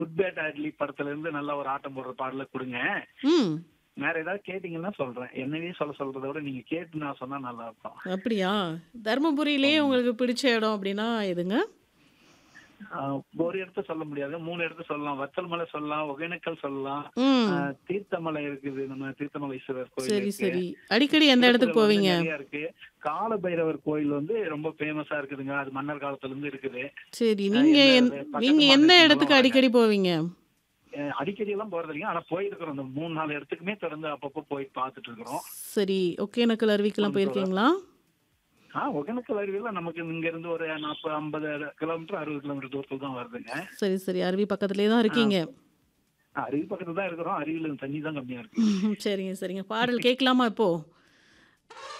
Good bad Atlee படத்துல இருந்து நல்ல ஒரு ஆட்டம் போடுற பாடல கொடுங்க ம் வேற ஏதாவது கேட்டீங்கன்னா சொல்றேன் என்னவே சொல்ல சொல்றதை விட நீங்க கேட்டு நான் சொன்னா நல்லா இருக்கும் அப்படியா தருமபுரியிலேயே உங்களுக்கு பிடிச்ச இடம் அப்படின்னா எதுங்க ஆஹ் ஒரு இடத்த சொல்ல முடியாது மூணு இடத்த சொல்லலாம் வத்தல் மலை சொல்லலாம் ஒகேனக்கல் சொல்லலாம் ம் ஆஹ் தீர்த்தமலை இருக்குது நம்ம தீர்த்தமலை ஈஸ்வரர் கோயில் சரி இருக்கு. சரி அடிக்கடி எந்த இடத்துக்கு திருப்பூர்ல வந்து போவீங்க நிறைய இருக்கு கால பைரவர் கோயில் வந்து ரொம்ப ஃபேமஸா இருக்குதுங்க அது மன்னர் காலத்துல இருந்து இருக்குது சரி ஆஹ் நீங்க எந்த- எந்த- பக்கத்து நீங்க எந்த மாநிலத்துல இடத்துக்கு வராங்க. அடிக்கடி போவீங்க அஹ் அடிக்கடி எல்லாம் போறது இல்லைங்க ஆனா போயிருக்கிறோம் அந்த மூணு நாலு இடத்துக்குமே தொடர்ந்து அப்பப்போ போய் பார்த்துட்டு இருக்கிறோம் சரி ஒகேனக்கல் அருவிக்கெல்லாம் போயிருக்கீங்களா ஆஹ் ஒகேனக்கல் அருவியெல்லாம் நமக்கு இங்க இருந்து ஒரு நாற்பது ஐம்பது கிலோமீட்டர் அறுபது கிலோமீட்டர் தூரத்துல தான் வருதுங்க சரி சரி அருவி பக்கத்துலேயே தான் இருக்கீங்க அருவி பக்கத்துல தான் இருக்கிறோம் அருவியில தண்ணி தான் கம்மியா இருக்கு சரிங்க சரிங்க பாடல் கேட்கலாமா இப்போ